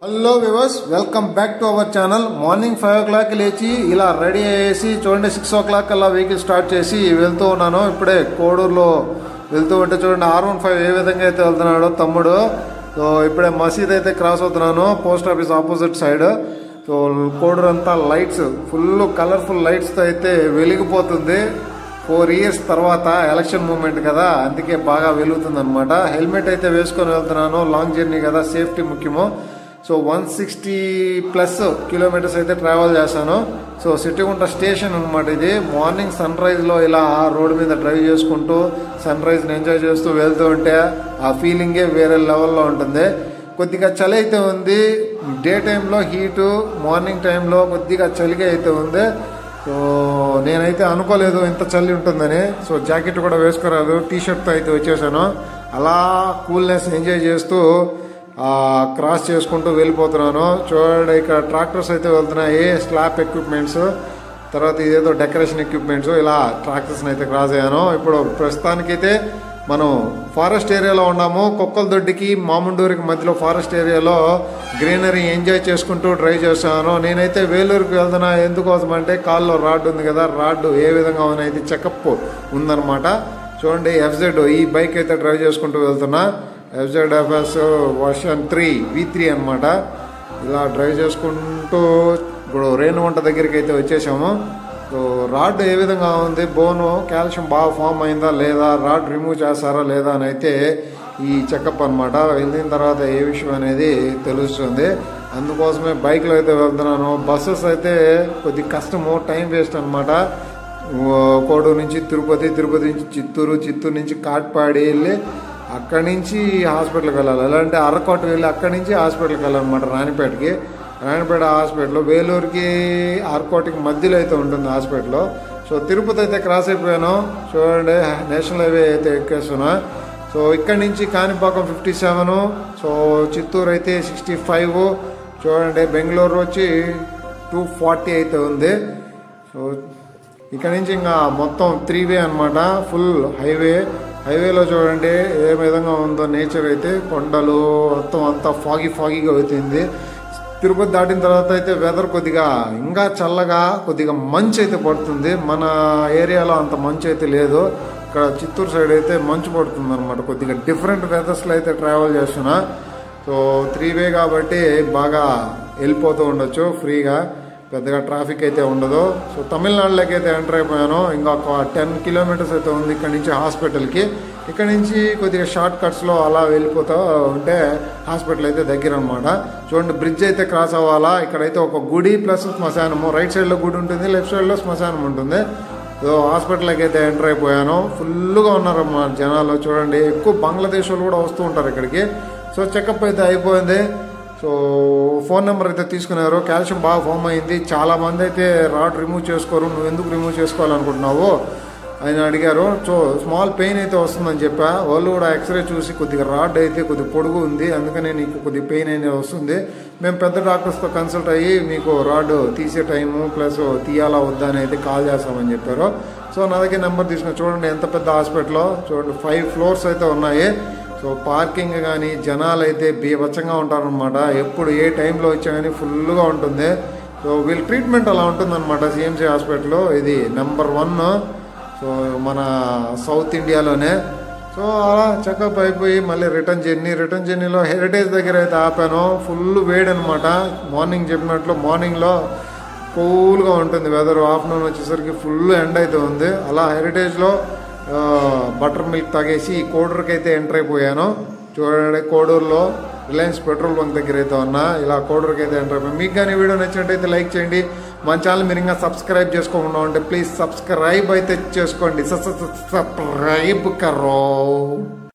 hello viewers welcome back to our channel morning five o'clock లేచి ఇలా ready అయ్యేసి చూడండి సిక్స్ ఓ క్లాక్ అలా వెహికల్ స్టార్ట్ చేసి వెళ్తూ ఉన్నాను ఇప్పుడే కోడూరులో వెళ్తూ ఉంటే చూడండి ఆర్ వన్ ఫైవ్ ఏ విధంగా అయితే వెళ్తున్నాడో తమ్ముడు సో ఇప్పుడే మసీద్ అయితే క్రాస్ అవుతున్నాను post office opposite side so Koduru అంతా లైట్స్ ఫుల్ కలర్ఫుల్ లైట్స్తో అయితే వెలిగిపోతుంది ఫోర్ ఇయర్స్ తర్వాత ఎలక్షన్ మూమెంట్ కదా అందుకే బాగా వెలుగుతుంది అనమాట హెల్మెట్ అయితే వేసుకొని వెళ్తున్నాను లాంగ్ జర్నీ కదా సేఫ్టీ ముఖ్యము so one sixty plus kilometres అయితే ట్రావెల్ చేశాను సో సిట్టిగుంట స్టేషన్ అనమాట ఇది మార్నింగ్ సన్ రైజ్లో ఇలా రోడ్డు మీద డ్రైవ్ చేసుకుంటూ సన్ రైజ్ని ఎంజాయ్ చేస్తూ వెళ్తూ ఉంటే ఆ ఫీలింగే వేరే లెవెల్లో ఉంటుంది కొద్దిగా చలి అయితే ఉంది డే టైంలో హీటు మార్నింగ్ టైంలో కొద్దిగా చలిగా అయితే ఉంది సో నేనైతే అనుకోలేదు ఇంత చలి ఉంటుందని సో జాకెట్ కూడా వేసుకోరాదు టీ షర్ట్తో అయితే వచ్చేసాను అలా కూల్నెస్ ఎంజాయ్ చేస్తూ ఆ, క్రాస్ చేసుకుంటూ వెళ్ళిపోతున్నాను చూడండి ఇక్కడ ట్రాక్టర్స్ అయితే వెళ్తున్నాయి స్లాబ్ ఎక్విప్మెంట్స్ తర్వాత ఇదేదో డెకరేషన్ ఎక్విప్మెంట్స్ ఇలా ట్రాక్టర్స్ని అయితే క్రాస్ అయ్యాను ఇప్పుడు ప్రస్తుతానికైతే మనం ఫారెస్ట్ ఏరియాలో ఉన్నాము కుక్కల దొడ్డికి మాముండూరికి మధ్యలో ఫారెస్ట్ ఏరియాలో గ్రీనరీ ఎంజాయ్ చేసుకుంటూ డ్రైవ్ చేస్తాను నేనైతే వేలూరుకి వెళ్తున్నా ఎందుకోసం అంటే కాల్లో రాడ్ ఉంది కదా రాడ్ ఏ విధంగా అనేది చెకప్ ఉందన్నమాట చూడండి ఎఫ్జెడ్ ఈ బైక్ అయితే డ్రైవ్ చేసుకుంటూ వెళ్తున్నా FZ FS version three V three అనమాట ఇలా డ్రైవ్ చేసుకుంటూ ఇప్పుడు రేణువంట దగ్గరికి అయితే వచ్చేసాము సో రాడ్ ఏ విధంగా ఉంది బోను కాల్షియం బాగా ఫామ్ అయిందా లేదా రాడ్ రిమూవ్ చేస్తారా లేదా అని అయితే ఈ చెకప్ అనమాట వెళ్ళిన తర్వాత ఏ విషయం అనేది తెలుస్తుంది అందుకోసమే బైక్లో అయితే వెళ్తున్నాను బస్సెస్ అయితే కొద్ది కష్టము టైం వేస్ట్ అనమాట కోడూరు నుంచి తిరుపతి తిరుపతి నుంచి చిత్తూరు చిత్తూరు నుంచి కాట్పాడి వెళ్ళి అక్కడి నుంచి హాస్పిటల్కి వెళ్ళాలి ఎలా అంటే అరకోట వెళ్ళి అక్కడి నుంచి హాస్పిటల్కి వెళ్ళాలన్నమాట రాణిపేటకి రాణిపేట హాస్పిటల్ వేలూరుకి అరకోటకి మధ్యలో అయితే ఉంటుంది హాస్పిటల్ సో తిరుపతి అయితే క్రాస్ అయిపోయాను చూడండి నేషనల్ హైవే అయితే ఎక్కేస్తున్నా సో ఇక్కడి నుంచి Kanipakam fifty seven so Chittoor అయితే సిక్స్టీ ఫైవ్ చూడండి బెంగళూరు వచ్చి టూ ఫార్టీ అయితే ఉంది సో ఇక్కడ నుంచి ఇంకా మొత్తం త్రీ వే అనమాట ఫుల్ హైవే హైవేలో చూడండి ఏ విధంగా ఉందో నేచర్ అయితే కొండలు మొత్తం అంతా ఫాగి ఫాగీగా అవుతుంది తిరుపతి దాటిన తర్వాత అయితే వెదర్ కొద్దిగా ఇంకా చల్లగా కొద్దిగా మంచు అయితే పడుతుంది మన ఏరియాలో అంత మంచు అయితే లేదు ఇక్కడ చిత్తూరు సైడ్ అయితే మంచు పడుతుంది అనమాట కొద్దిగా డిఫరెంట్ వెదర్స్లో అయితే ట్రావెల్ చేస్తున్నా సో త్రీ వే కాబట్టి బాగా వెళ్ళిపోతూ ఉండొచ్చు ఫ్రీగా పెద్దగా ట్రాఫిక్ అయితే ఉండదు సో తమిళనాడులోకి అయితే ఎంటర్ అయిపోయాను ఇంకొక టెన్ కిలోమీటర్స్ అయితే ఉంది ఇక్కడ నుంచి హాస్పిటల్కి ఇక్కడ నుంచి కొద్దిగా షార్ట్ కట్స్లో అలా వెళ్ళిపోతా ఉంటే హాస్పిటల్ అయితే దగ్గర అనమాట చూడండి బ్రిడ్జ్ అయితే క్రాస్ అవ్వాలా ఇక్కడైతే ఒక గుడి ప్లస్ శ్మశానము రైట్ సైడ్లో గుడి ఉంటుంది లెఫ్ట్ సైడ్లో శ్మశానం ఉంటుంది సో హాస్పిటల్కి అయితే ఎంటర్ అయిపోయాను ఫుల్గా ఉన్నారన్నమాట జనాలు చూడండి ఎక్కువ బంగ్లాదేశ్ వాళ్ళు కూడా వస్తూ ఉంటారు ఇక్కడికి సో చెకప్ అయితే అయిపోయింది సో ఫోన్ నెంబర్ అయితే తీసుకున్నారు కాల్షియం బాగా ఫామ్ అయింది చాలా మంది అయితే రాడ్ రిమూవ్ చేసుకోరు నువ్వు ఎందుకు రిమూవ్ చేసుకోవాలనుకుంటున్నావు ఆయన అడిగారు సో స్మాల్ పెయిన్ అయితే వస్తుందని చెప్పా వాళ్ళు కూడా ఎక్స్రే చూసి కొద్దిగా రాడ్ అయితే కొద్దిగా పొడుగు ఉంది అందుకనే నీకు కొద్దిగా పెయిన్ అనేది వస్తుంది మేము పెద్ద డాక్టర్స్తో కన్సల్ట్ అయ్యి మీకు రాడ్ తీసే టైము ప్లస్ తీయాలా వద్దా అని అయితే కాల్ చేస్తామని చెప్పారు సో నా దగ్గర నెంబర్ తీసుకుని చూడండి ఎంత పెద్ద హాస్పిటల్ చూడండి ఫైవ్ ఫ్లోర్స్ అయితే ఉన్నాయి సో పార్కింగ్ కానీ జనాలు అయితే బీభత్సంగా ఉంటారనమాట ఎప్పుడు ఏ టైంలో వచ్చా కానీ ఫుల్గా ఉంటుంది సో వీళ్ళ ట్రీట్మెంట్ అలా ఉంటుందన్నమాట సిఎంసీ హాస్పిటల్ ఇది నెంబర్ వన్ సో మన సౌత్ ఇండియాలోనే సో అలా చెకప్ అయిపోయి మళ్ళీ రిటర్న్ జర్నీ రిటర్న్ జర్నీలో హెరిటేజ్ దగ్గర అయితే ఆపాను ఫుల్ వేడి అనమాట మార్నింగ్ చెప్పినట్లు మార్నింగ్లో కూల్గా ఉంటుంది వెదర్ ఆఫ్టర్నూన్ వచ్చేసరికి ఫుల్ ఎండ్ అయితే ఉంది అలా హెరిటేజ్లో బటర్ మిల్క్ తాగేసి కోడూరుకి అయితే ఎంటర్ అయిపోయాను చూడండి కోడూరులో రిలయన్స్ పెట్రోల్ బంక్ దగ్గర అయితే ఉన్నా ఇలా కోడూరుకి అయితే ఎంటర్ అయిపోయాను మీకు కానీ వీడియో నచ్చినట్టయితే లైక్ చేయండి మన ఛానల్ మీరు ఇంకా సబ్స్క్రైబ్ చేసుకోకుండా ఉంటే ప్లీజ్ సబ్స్క్రైబ్ అయితే చేసుకోండి సబ్స్క్రైబ్ కరో